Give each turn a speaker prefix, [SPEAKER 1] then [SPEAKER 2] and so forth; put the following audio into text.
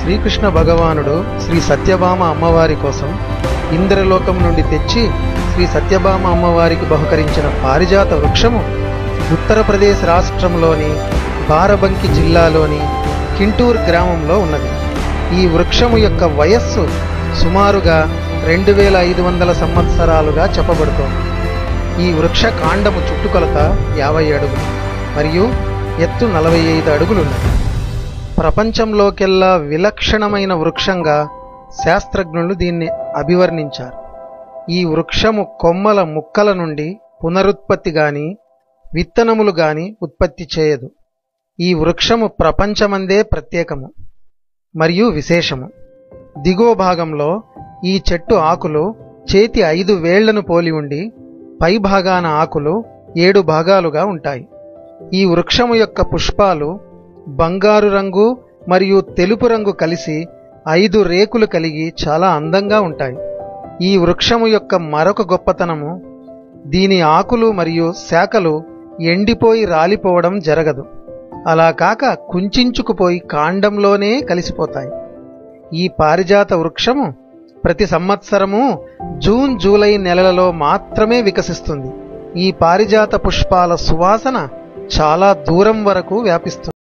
[SPEAKER 1] శ్రీకృష్ణ భగవానుడు శ్రీ సత్యభామ అమ్మవారి కోసం ఇంద్రలోకం నుండి తెచ్చి శ్రీ సత్యభామ అమ్మవారికి బహుకరించిన పారిజాత వృక్షము ఉత్తరప్రదేశ్ రాష్ట్రంలోని బారబంకి జిల్లాలోని కింటూర్ గ్రామంలో ఉన్నది ఈ వృక్షము యొక్క వయస్సు సుమారుగా రెండు వేల ఐదు వందల సంవత్సరాలుగా చెప్పబడుతోంది ఈ వృక్ష కాండము చుట్టుకొలత యాభై అడుగులు మరియు ఎత్తు నలభై ఐదు అడుగులున్నది ప్రపంచంలోకెల్లా విలక్షణమైన వృక్షంగా శాస్త్రజ్ఞులు దీన్ని అభివర్ణించారు ఈ వృక్షము కొమ్మల ముక్కల నుండి పునరుత్పత్తి గాని విత్తనములు గాని ఉత్పత్తి చేయదు ఈ వృక్షము ప్రపంచమందే ప్రత్యేకము మరియు విశేషము దిగువ భాగంలో ఈ చెట్టు ఆకులు చేతి ఐదు వేళ్లను పోలి ఉండి పై భాగాన ఆకులు ఏడు భాగాలుగా ఉంటాయి ఈ వృక్షము యొక్క పుష్పాలు బంగారు రంగు మరియు తెలుపు రంగు కలిసి ఐదు రేకులు కలిగి చాలా అందంగా ఉంటాయి ఈ వృక్షము యొక్క మరొక గొప్పతనము దీని ఆకులు మరియు శాఖలు ఎండిపోయి రాలిపోవడం జరగదు అలా కాక కుంచుకుపోయి కాండంలోనే కలిసిపోతాయి ఈ పారిజాత వృక్షము ప్రతి సంవత్సరము జూన్ జూలై నెలలలో మాత్రమే వికసిస్తుంది ఈ పారిజాత పుష్పాల సువాసన చాలా దూరం వరకు వ్యాపిస్తుంది